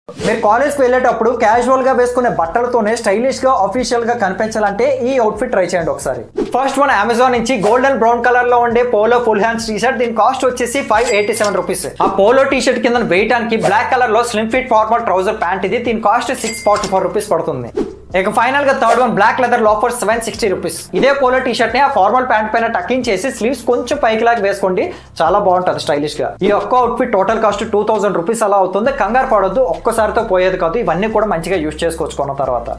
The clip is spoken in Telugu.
మీరు కాలేజ్కి వెళ్ళేటప్పుడు క్యాజువల్ గా వేసుకునే బట్టలతోనే స్టైలిష్ గా అఫీషియల్ గా కనిపించాలంటే ఈ అవుట్ఫిట్ ట్రై చేయండి ఒకసారి ఫస్ట్ వన్ అమెజాన్ నుంచి గోల్డెన్ బ్రౌన్ కలర్ లో ఉండే polo full hands T shirt దీని కాస్ట్ వచ్చేసి ఫైవ్ ఎయిటీ సెవెన్ రూపీస్ ఆ పోలో టీ షర్ట్ కింద వేయడానికి బ్లాక్ కలర్ లో slim fit formal trouser pant ఇది దీని cost six forty four rupees పడుతుంది ఇక ఫైనల్ గా third one black leather loafer seven sixty rupees ఇదే పోలో టీ షర్ట్ ని ఆ ఫార్మల్ ప్యాంట్ పైన టకింగ్ చేసి స్లీవ్స్ కొంచెం పైకి లాగా వేసుకోండి చాలా బాగుంటుంది స్టైలిష్ గా ఈ ఒక్క outfit total cost two thousand rupees అలా అవుతుంది కంగారు పడొద్దు ఒక్కసారితో పోయేది కాదు ఇవన్నీ కూడా మంచిగా యూస్ చేసుకోవచ్చు కొన్న తర్వాత